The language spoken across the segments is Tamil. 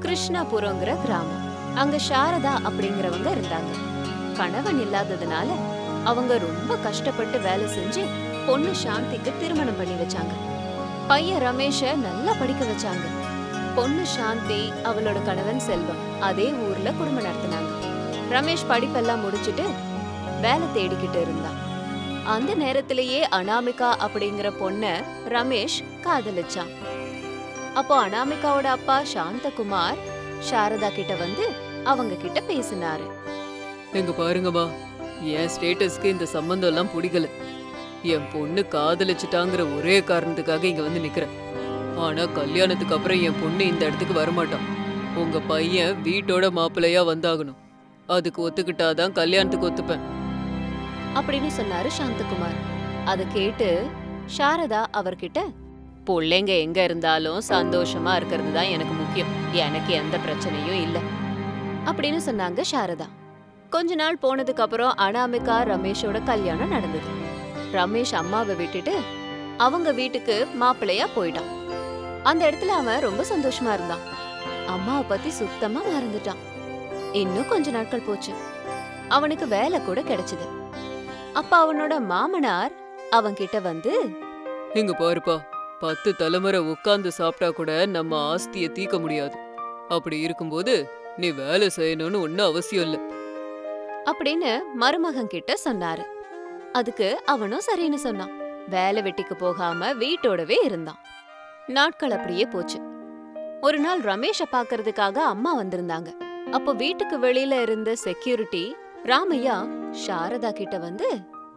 கிருஷ்ணாபுரங்கிற கிராமம் அங்க சாரதா அப்படிங்கிறவங்க இருந்தாங்க கணவன் இல்லாததுனால அவங்க ரொம்ப கஷ்டப்பட்டு வேலை செஞ்சு பொண்ணு சாந்திக்கு திருமணம் பண்ணி வச்சாங்க பையன் ரமேஷ நல்லா படிக்க வச்சாங்க பொண்ணு சாந்தி அவளோட கணவன் செல்வம் அதே ஊர்ல குடும்பம் நடத்தினாங்க ரமேஷ் படிப்பெல்லாம் முடிச்சிட்டு வேலை தேடிக்கிட்டு இருந்தான் அந்த நேரத்திலேயே அனாமிகா அப்படிங்கிற பொண்ண ரமேஷ் காதலிச்சான் அப்போ அனாமிகாவோட அப்பா சாந்தகுமார் சாரதா கிட்ட வந்து அவங்க கிட்ட பேசினாரு எங்க பாருங்கம்மா என் ஸ்டேட்டஸ்க்கு இந்த சம்பந்தம் எல்லாம் பிடிக்கல என் பொண்ணு காதலிச்சிட்டாங்கிற ஒரே காரணத்துக்காக இங்க வந்து நிக்கிறேன் ஆனா கல்யாணத்துக்கு அப்புறம் என் பொண்ணு இந்த இடத்துக்கு வரமாட்டான் உங்க பையன் வீட்டோட மாப்பிள்ளையா வந்தாகணும் அதுக்கு ஒத்துக்கிட்டாதான் கல்யாணத்துக்கு ஒத்துப்பேன் அப்படின்னு சொன்னாரு சாந்தகுமார் அத கேட்டு சாரதா அவர்கிட்ட பிள்ளைங்க எங்க இருந்தாலும் சந்தோஷமா இருக்கிறது தான் எனக்கு முக்கியம் எனக்கு எந்த பிரச்சனையும் இல்ல அப்படின்னு சொன்னாங்க சாரதா கொஞ்ச நாள் போனதுக்கு அப்புறம் அனாமிகா ரமேஷோட கல்யாணம் நடந்தது ரமேஷ் அம்மாவை விட்டுட்டு அவங்க வீட்டுக்கு மாப்பிள்ளையா போயிட்டான் அந்த இடத்துல அவன் ரொம்ப சந்தோஷமா இருந்தான் அம்மாவை பத்தி சுத்தமா மறந்துட்டான் இன்னும் கொஞ்ச நாட்கள் போச்சு அவனுக்கு வேலை கூட கிடைச்சது அப்ப அவனோட மாமனார் அவன்கிட்ட வந்து இங்க பாருப்பா பத்து தலைமுறை உட்கார்ந்து சாப்பிட்டா கூட நம்ம ஆஸ்தியை தீக்க முடியாது அப்படி இருக்கும்போது நீ வேலை செய்யணும்னு ஒன்னும் அவசியம் இல்ல அப்படின்னு மருமகன் கிட்ட சொன்னாரு அதுக்கு அவனும் சரின்னு சொன்னான் வேலை வெட்டிக்கு போகாம வீட்டோடவே இருந்தான் நாட்கள் அப்படியே போச்சு ஒரு நாள் ரமேஷ பாக்குறதுக்காக அம்மா வந்திருந்தாங்க அப்போ வீட்டுக்கு வெளியில இருந்த செக்யூரிட்டி ராமையா சாரதா கிட்ட வந்து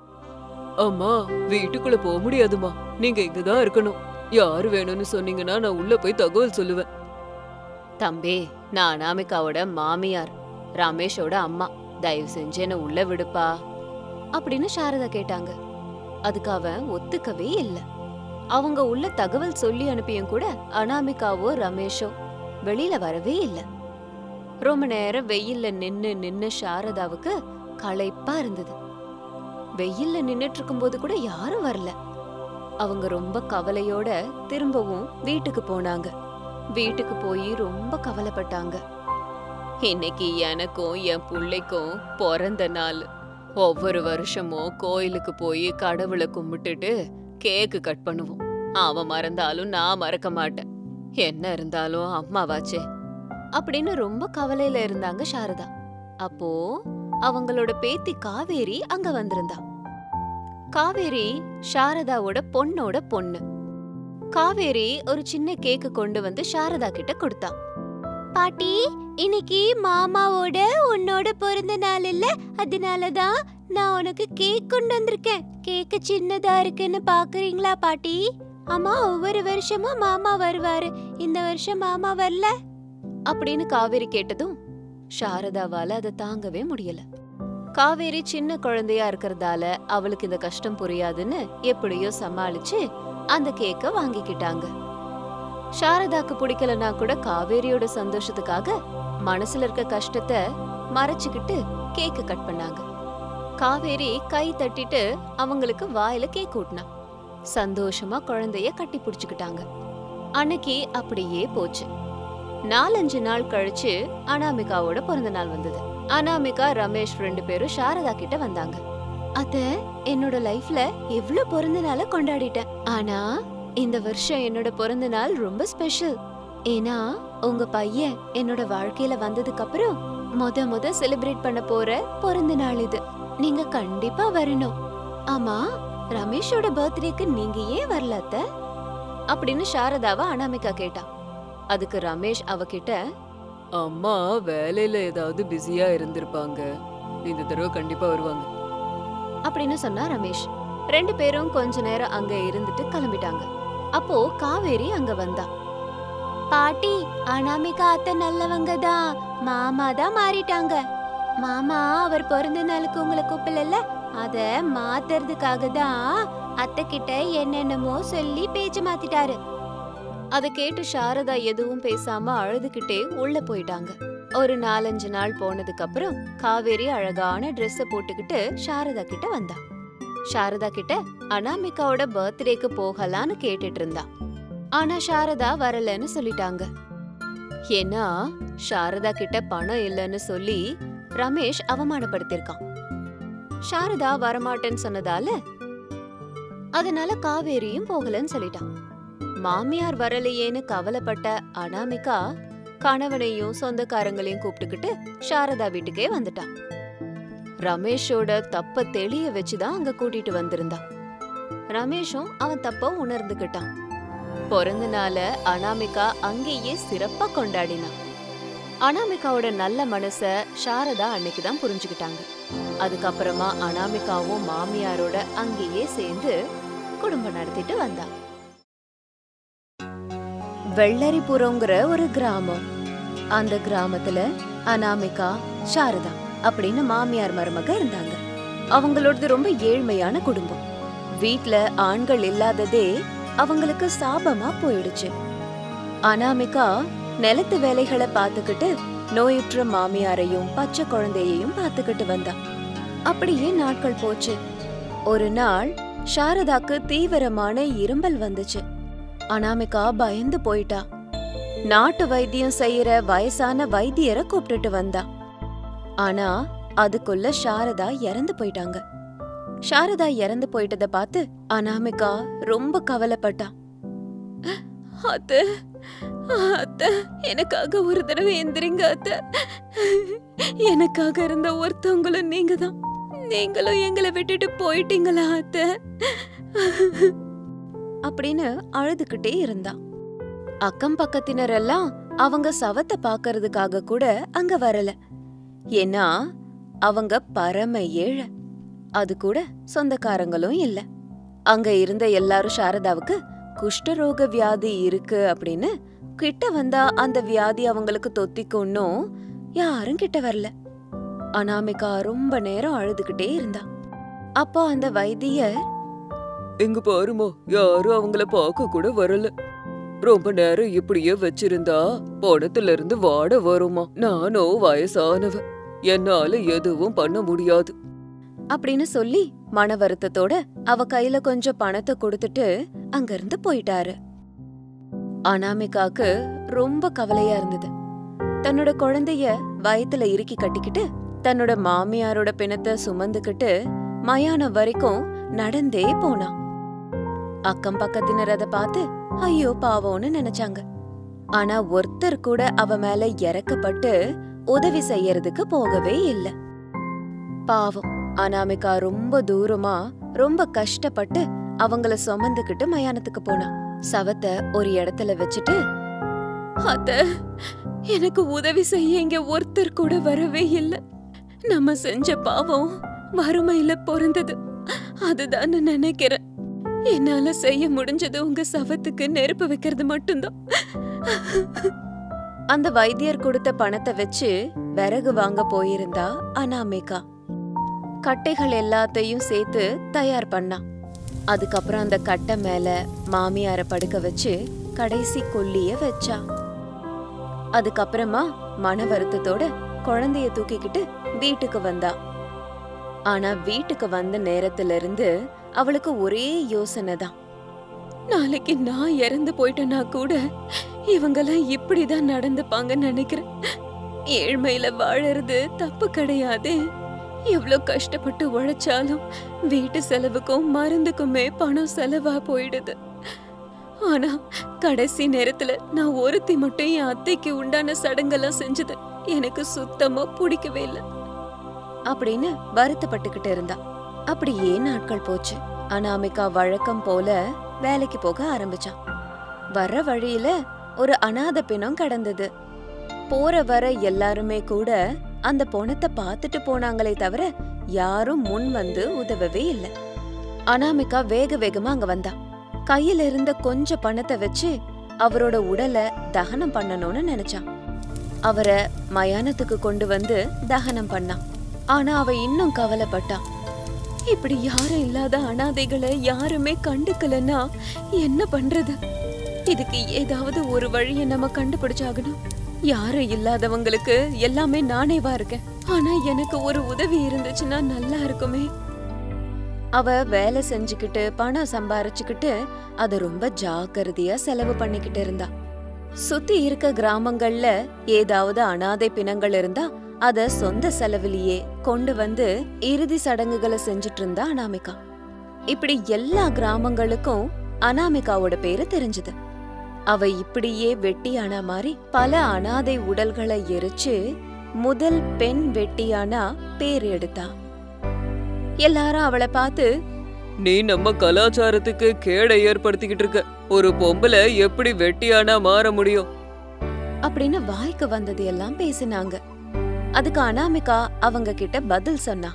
அம்மா வீட்டுக்குள்ள போக முடியாதுமா நீங்க இங்கதான் இருக்கணும் யாரு வேணும்னு சொன்னீங்கன்னா நான் உள்ள போய் தகவல் சொல்லுவேன் தம்பி நான் அனாமிகாவோட மாமியார் ரமேஷோட அம்மா தயவு செஞ்சு என்ன உள்ள விடுப்பா அப்படின்னு சாரதா கேட்டாங்க அதுக்கு அவன் ஒத்துக்கவே இல்ல அவங்க உள்ள தகவல் சொல்லி அனுப்பியும் கூட அனாமிகாவோ ரமேஷோ வெளியில வரவே இல்ல ரொம்ப நேரம் வெயில்ல நின்னு நின்னு சாரதாவுக்கு களைப்பா இருந்தது வெயில்ல நின்னுட்டு இருக்கும்போது கூட யாரும் வரல அவங்க ரொம்ப கவலையோட திரும்பவும் வீட்டுக்கு போனாங்க வீட்டுக்கு போய் ரொம்ப கவலைப்பட்டாங்க இன்னைக்கு எனக்கும் என் புள்ளைக்கும் பிறந்த நாள் ஒவ்வொரு வருஷமும் கோயிலுக்கு போய் கடவுளை கும்பிட்டுட்டு கேக்கு கட் பண்ணுவோம் அவன் மறந்தாலும் நான் மறக்க மாட்டேன் என்ன இருந்தாலும் அம்மாவாச்சே அப்படின்னு ரொம்ப கவலையில இருந்தாங்க சாரதா அப்போ அவங்களோட பேத்தி காவேரி அங்க வந்திருந்தா காவேரி சாரதாவோட பொண்ணோட பொண்ணு காவேரி ஒரு சின்ன கேக்கு கொண்டு வந்து சாரதா கிட்ட கொடுத்தா பாட்டி இன்னைக்கு மாமாவோட உன்னோட பிறந்த நாள் இல்ல அதனாலதான் நான் உனக்கு கேக் கொண்டு வந்திருக்கேன் கேக்கு சின்னதா இருக்குன்னு பாக்குறீங்களா பாட்டி ஆமா ஒவ்வொரு வருஷமும் மாமா வருவாரு இந்த வருஷம் மாமா வரல அப்படின்னு காவேரி கேட்டதும் சாரதாவால அதை தாங்கவே முடியல காவேரி சின்ன குழந்தையா இருக்கறதால அவளுக்கு இந்த கஷ்டம் புரியாதுன்னு எப்படியோ சமாளிச்சு அந்த கேக்க வாங்கிக்கிட்டாங்க சாரதாக்கு பிடிக்கலனா கூட காவேரியோட சந்தோஷத்துக்காக மனசுல இருக்க கஷ்டத்தை மறைச்சுக்கிட்டு கேக்க கட் பண்ணாங்க காவேரி கை தட்டிட்டு அவங்களுக்கு வாயில கேக் ஊட்டினா சந்தோஷமா குழந்தைய கட்டி பிடிச்சுக்கிட்டாங்க அன்னைக்கு அப்படியே போச்சு நாலஞ்சு நாள் கழிச்சு அனாமிகாவோட பிறந்த நாள் வந்தது அனாமிகா ரமேஷ் ரெண்டு பேரும் சாரதா கிட்ட வந்தாங்க அத்த என்னோட லைஃப்ல எவ்ளோ பிறந்த நாள கொண்டாடிட்டேன் ஆனா இந்த வருஷம் என்னோட பிறந்த நாள் ரொம்ப ஸ்பெஷல் ஏன்னா உங்க பையன் என்னோட வாழ்க்கையில வந்ததுக்கு அப்புறம் முத முத செலிப்ரேட் பண்ண போற பிறந்த நாள் இது நீங்க கண்டிப்பா வரணும் ஆமா ரமேஷோட பர்த்டேக்கு நீங்க ஏன் வரல அத்த அப்படின்னு சாரதாவ அனாமிகா கேட்டா அதுக்கு ரமேஷ் அவகிட்ட அம்மா வேலையில ஏதாவது பிஸியா இருந்திருப்பாங்க இந்த தடவை கண்டிப்பா வருவாங்க அப்படின்னு சொன்னா ரமேஷ் ரெண்டு பேரும் கொஞ்ச நேரம் அங்க இருந்துட்டு கிளம்பிட்டாங்க அப்போ காவேரி அங்க வந்தா பாட்டி அனாமிகா அத்தை நல்லவங்க தான் மாமா தான் மாறிட்டாங்க மாமா அவர் பிறந்த நாளுக்கு உங்களை கூப்பிடல அத மாத்துறதுக்காக தான் அத்தை கிட்ட என்னென்னமோ சொல்லி பேச்சு மாத்திட்டாரு அத கேட்டு சாரதா எதுவும் பேசாம அழுதுகிட்டே உள்ள போயிட்டாங்க ஒரு நாலஞ்சு நாள் போனதுக்கு அப்புறம் காவேரி அழகான ட்ரெஸ்ஸ போட்டுக்கிட்டு சாரதா கிட்ட வந்தா சாரதா கிட்ட அனாமிகாவோட பர்த்டேக்கு போகலான்னு கேட்டுட்டு இருந்தா ஆனா சாரதா வரலன்னு சொல்லிட்டாங்க ஏன்னா சாரதா கிட்ட பணம் இல்லைன்னு சொல்லி ரமேஷ் அவமானப்படுத்திருக்கான் சாரதா வரமாட்டேன்னு சொன்னதால அதனால காவேரியும் போகலன்னு சொல்லிட்டான் மாமியார் வரலையேன்னு கவலைப்பட்ட அனாமிகா கணவனையும் சொந்தக்காரங்களையும் கூப்பிட்டுக்கிட்டு சாரதா வீட்டுக்கே வந்துட்டான் ரமேஷோட தப்ப தெளிய வச்சுதான் அங்க கூட்டிட்டு வந்திருந்தான் ரமேஷும் அவன் தப்ப உணர்ந்துகிட்டான் பிறந்த நாள அனாமிகா அங்கேயே சிறப்பா கொண்டாடினான் அனாமிகாவோட நல்ல மனச சாரதா அன்னைக்கு தான் புரிஞ்சுக்கிட்டாங்க அதுக்கப்புறமா அனாமிகாவும் மாமியாரோட அங்கேயே சேர்ந்து குடும்பம் நடத்திட்டு வந்தா வெள்ளரிபுரங்கிற ஒரு கிராமம் அந்த கிராமத்துல அனாமிகா சாரதா அப்படின்னு மாமியார் மருமக இருந்தாங்க அவங்களோடது ரொம்ப ஏழ்மையான குடும்பம் வீட்ல ஆண்கள் இல்லாததே அவங்களுக்கு சாபமா போயிடுச்சு அனாமிகா நிலத்து வேலைகளை பார்த்துக்கிட்டு நோயுற்ற மாமியாரையும் பச்சை குழந்தையையும் பார்த்துக்கிட்டு வந்தா அப்படியே நாட்கள் போச்சு ஒரு நாள் சாரதாக்கு தீவிரமான இரும்பல் வந்துச்சு அனாமிகா பயந்து போயிட்டா நாட்டு வைத்தியம் செய்யற வயசான வைத்தியரை கூப்பிட்டுட்டு வந்தா ஆனா அதுக்குள்ள சாரதா இறந்து போயிட்டாங்க சாரதா இறந்து போயிட்டத பார்த்து அனாமிகா ரொம்ப கவலைப்பட்டா அத்த அத்த எனக்காக ஒரு தடவை எந்திரிங்க அத்த எனக்காக இருந்த ஒருத்தவங்களும் நீங்க தான் நீங்களும் எங்களை விட்டுட்டு போயிட்டீங்களா அத்த அப்படின்னு அழுதுகிட்டே இருந்தா அக்கம் பக்கத்தினரெல்லாம் அவங்க சவத்தை பாக்கறதுக்காக கூட அங்க வரல ஏன்னா அவங்க பரம ஏழை அது கூட சொந்தக்காரங்களும் இல்ல அங்க இருந்த எல்லாரும் சாரதாவுக்கு குஷ்டரோக வியாதி இருக்கு அப்படின்னு கிட்ட வந்தா அந்த வியாதி அவங்களுக்கு தொத்திக்கும்னும் யாரும் கிட்ட வரல அனாமிகா ரொம்ப நேரம் அழுதுகிட்டே இருந்தா அப்போ அந்த வைத்தியர் இங்க பாருமா யாரும் அவங்கள பார்க்க கூட வரல ரொம்ப நேரம் இப்படியே வச்சிருந்தா பணத்துல இருந்து வாட வருமா நானும் வயசானவ என்னால எதுவும் பண்ண முடியாது அப்படின்னு சொல்லி மன வருத்தத்தோட அவ கையில கொஞ்சம் பணத்தை கொடுத்துட்டு அங்கிருந்து போயிட்டாரு அனாமிகாக்கு ரொம்ப கவலையா இருந்தது தன்னோட குழந்தைய வயித்துல இறுக்கி கட்டிக்கிட்டு தன்னோட மாமியாரோட பிணத்தை சுமந்துக்கிட்டு மயானம் வரைக்கும் நடந்தே போனா அக்கம் பக்கத்தினர் அதை பார்த்து ஐயோ பாவம்னு நினைச்சாங்க ஆனா ஒருத்தர் கூட அவ மேல இறக்கப்பட்டு உதவி செய்யறதுக்கு போகவே இல்ல பாவம் அனாமிகா ரொம்ப தூரமா ரொம்ப கஷ்டப்பட்டு அவங்கள சுமந்துக்கிட்டு மயானத்துக்கு போனா சவத்தை ஒரு இடத்துல வச்சுட்டு அத்த எனக்கு உதவி செய்ய இங்க ஒருத்தர் கூட வரவே இல்ல நம்ம செஞ்ச பாவம் வறுமையில பொருந்தது அதுதான் நினைக்கிறேன் என்னால செய்ய முடிஞ்சது உங்க சவத்துக்கு நெருப்பு வைக்கிறது மட்டும்தான் அந்த வைத்தியர் கொடுத்த பணத்தை வச்சு விறகு வாங்க போயிருந்தா அனாமிகா கட்டைகள் எல்லாத்தையும் சேர்த்து தயார் பண்ணா அதுக்கப்புறம் அந்த கட்டை மேல மாமியார படுக்க வச்சு கடைசி கொல்லிய வச்சா அதுக்கப்புறமா மன வருத்தத்தோட குழந்தைய தூக்கிக்கிட்டு வீட்டுக்கு வந்தா ஆனா வீட்டுக்கு வந்த நேரத்துல இருந்து அவளுக்கு ஒரே யோசனை தான் நாளைக்கு நான் இறந்து போயிட்டேன்னா கூட இவங்கெல்லாம் இப்படிதான் நடந்துப்பாங்கன்னு நினைக்கிறேன் ஏழ்மையில வாழறது தப்பு கிடையாதே எவ்வளோ கஷ்டப்பட்டு உழைச்சாலும் வீட்டு செலவுக்கும் மருந்துக்குமே பணம் செலவா போயிடுது ஆனா கடைசி நேரத்துல நான் ஒருத்தி மட்டும் என் அத்தைக்கு உண்டான சடங்கெல்லாம் செஞ்சது எனக்கு சுத்தமா பிடிக்கவே இல்லை அப்படின்னு வருத்தப்பட்டுக்கிட்டு இருந்தா அப்படியே நாட்கள் போச்சு அனாமிகா வழக்கம் போல வேலைக்கு போக ஆரம்பிச்சான் வர வழியில ஒரு அனாதை பிணம் கடந்தது போற வர எல்லாருமே கூட அந்த பொணத்தை பார்த்துட்டு போனாங்களே தவிர யாரும் முன் வந்து உதவவே இல்ல அனாமிகா வேக வேகமா அங்க வந்தா கையில இருந்த கொஞ்ச பணத்தை வச்சு அவரோட உடலை தகனம் பண்ணணும்னு நினைச்சான் அவரை மயானத்துக்கு கொண்டு வந்து தகனம் பண்ணான் ஆனா அவ இன்னும் கவலைப்பட்டான் இப்படி யாரும் இல்லாத அனாதைகளை யாருமே கண்டுக்கலன்னா என்ன பண்றது இதுக்கு ஏதாவது ஒரு வழியை நம்ம கண்டுபிடிச்சாகணும் யாரும் இல்லாதவங்களுக்கு எல்லாமே நானேவா இருக்கேன் ஆனா எனக்கு ஒரு உதவி இருந்துச்சுன்னா நல்லா இருக்குமே அவ வேலை செஞ்சுக்கிட்டு பணம் சம்பாரிச்சுக்கிட்டு அத ரொம்ப ஜாக்கிரதையா செலவு பண்ணிக்கிட்டு இருந்தா சுத்தி இருக்க கிராமங்கள்ல ஏதாவது அனாதை பிணங்கள் இருந்தா அத சொந்த செலவிலேயே கொண்டு வந்து இறுதி சடங்குகளை செஞ்சுட்டு இருந்தா அனாமிகா இப்படி எல்லா கிராமங்களுக்கும் அனாமிகாவோட பேரு தெரிஞ்சது அவ இப்படியே வெட்டியானா மாதிரி பல அனாதை உடல்களை எரிச்சு முதல் பெண் வெட்டியானா பேர் எடுத்தா எல்லாரும் அவளை பார்த்து நீ நம்ம கலாச்சாரத்துக்கு கேடை ஏற்படுத்திக்கிட்டு இருக்க ஒரு பொம்பளை எப்படி வெட்டியானா மாற முடியும் அப்படின்னு வாய்க்கு வந்தது எல்லாம் பேசினாங்க அதுக்கு அனாமிகா அவங்க கிட்ட பதில் சொன்னா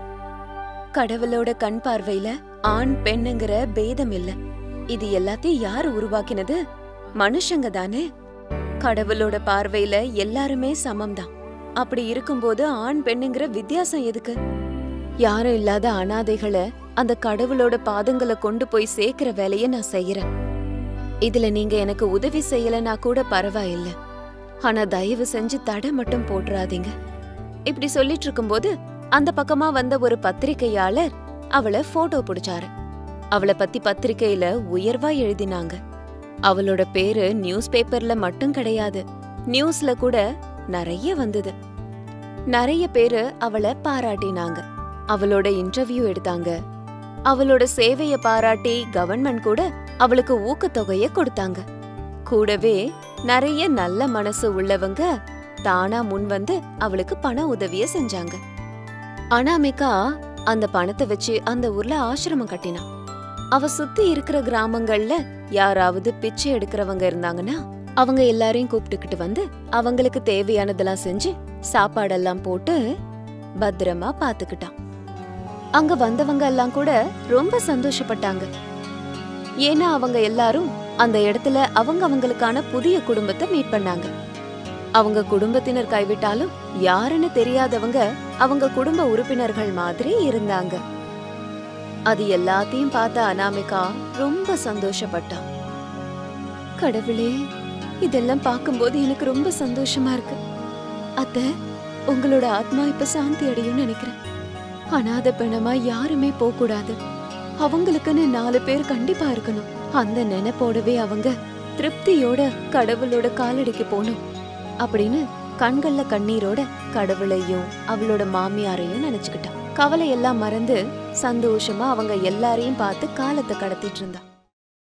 கடவுளோட கண் பார்வையில ஆண் பெண்ணுங்கிற பேதம் இல்ல இது எல்லாத்தையும் யாரு உருவாக்கினது மனுஷங்க தானே கடவுளோட பார்வையில எல்லாருமே சமம்தான் அப்படி இருக்கும்போது ஆண் பெண்ணுங்கிற வித்தியாசம் எதுக்கு யாரும் இல்லாத அனாதைகளை அந்த கடவுளோட பாதங்களை கொண்டு போய் சேர்க்கிற வேலைய நான் செய்யறேன் இதுல நீங்க எனக்கு உதவி செய்யலனா கூட பரவாயில்ல ஆனா தயவு செஞ்சு தடை மட்டும் போட்டுறாதீங்க இப்படி சொல்லிட்டு இருக்கும்போது அந்த பக்கமா வந்த ஒரு பத்திரிக்கையாளர் அவளை போட்டோ பிடிச்சாரு அவளை பத்தி பத்திரிக்கையில உயர்வா எழுதினாங்க அவளோட பேரு நியூஸ் பேப்பர்ல மட்டும் கிடையாது நியூஸ்ல கூட நிறைய வந்தது நிறைய பேரு அவளை பாராட்டினாங்க அவளோட இன்டர்வியூ எடுத்தாங்க அவளோட சேவைய பாராட்டி கவர்மெண்ட் கூட அவளுக்கு ஊக்கத்தொகைய கொடுத்தாங்க கூடவே நிறைய நல்ல மனசு உள்ளவங்க தானா முன் வந்து அவளுக்கு பண உதவிய செஞ்சாங்க அனாமிகா அந்த பணத்தை வச்சு அந்த ஊர்ல ஆசிரமம் கட்டினா அவ சுத்தி இருக்கிற கிராமங்கள்ல யாராவது பிச்சை எடுக்கிறவங்க இருந்தாங்கன்னா அவங்க எல்லாரையும் கூப்பிட்டுக்கிட்டு வந்து அவங்களுக்கு தேவையானதெல்லாம் செஞ்சு சாப்பாடெல்லாம் போட்டு பத்திரமா பாத்துக்கிட்டான் அங்க வந்தவங்க எல்லாம் கூட ரொம்ப சந்தோஷப்பட்டாங்க ஏன்னா அவங்க எல்லாரும் அந்த இடத்துல அவங்க அவங்களுக்கான புதிய குடும்பத்தை மீட் பண்ணாங்க அவங்க குடும்பத்தினர் கைவிட்டாலும் யாருன்னு தெரியாதவங்க அவங்க குடும்ப உறுப்பினர்கள் மாதிரி இருந்தாங்க அது எல்லாத்தையும் பார்த்த அனாமிகா ரொம்ப சந்தோஷப்பட்டா கடவுளே இதெல்லாம் பார்க்கும்போது எனக்கு ரொம்ப சந்தோஷமா இருக்கு அத்த உங்களோட ஆத்மா இப்ப சாந்தி அடையும் நினைக்கிறேன் அனாதை பிணமா யாருமே போக கூடாது அவங்களுக்குன்னு நாலு பேர் கண்டிப்பா இருக்கணும் அந்த நினைப்போடவே அவங்க திருப்தியோட கடவுளோட காலடிக்கு போகணும் அப்படின்னு கண்கள்ல கண்ணீரோட கடவுளையும் அவளோட மாமியாரையும் நினைச்சுக்கிட்டான் கவலை எல்லாம் மறந்து சந்தோஷமா அவங்க எல்லாரையும் பார்த்து காலத்தை கடத்திட்டு இருந்தா